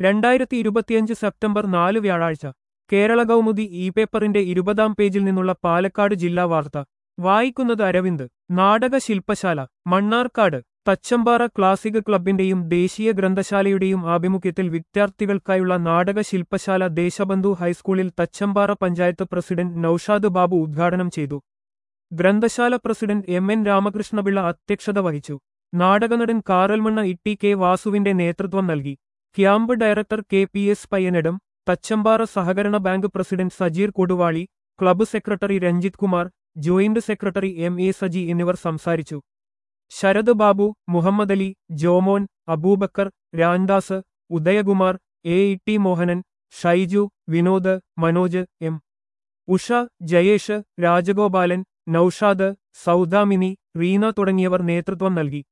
രണ്ടായിരത്തി ഇരുപത്തിയഞ്ച് സെപ്റ്റംബർ നാല് വ്യാഴാഴ്ച കേരള കൗമുദി ഇ പേപ്പറിന്റെ ഇരുപതാം പേജിൽ നിന്നുള്ള പാലക്കാട് ജില്ലാ വാർത്ത വായിക്കുന്നത് അരവിന്ദ് നാടക ശില്പശാല മണ്ണാർക്കാട് തച്ചമ്പാറ ക്ലാസിക് ക്ലബിന്റെയും ദേശീയ ഗ്രന്ഥശാലയുടെയും ആഭിമുഖ്യത്തിൽ വിദ്യാർത്ഥികൾക്കായുള്ള നാടക ശില്പശാല ദേശബന്ധു ഹൈസ്കൂളിൽ തച്ചമ്പാറ പഞ്ചായത്ത് പ്രസിഡന്റ് നൌഷാദ് ബാബു ഉദ്ഘാടനം ചെയ്തു ഗ്രന്ഥശാല പ്രസിഡന്റ് എം എൻ രാമകൃഷ്ണപിള്ള അധ്യക്ഷത വഹിച്ചു നാടകനടൻ കാറൽമണ്ണ ഇട്ടി കെ വാസുവിന്റെ നേതൃത്വം നൽകി camp director K P S Payyanadam Thachampara സഹകരണ bank president Sajeer Koduvali club secretary Ranjith Kumar joint secretary M A Saji എന്നിവർ സംസാരിച്ചു Sarath Babu Muhammad Ali Jomon Aboobacker Ramdas Udayakumar A E T Mohanan Shaiju Vinod Manoj M Usha Jayesh Rajagopalan Noushad Soudamini Reena തുടങ്ങിയവർ നേതൃത്വം നൽകി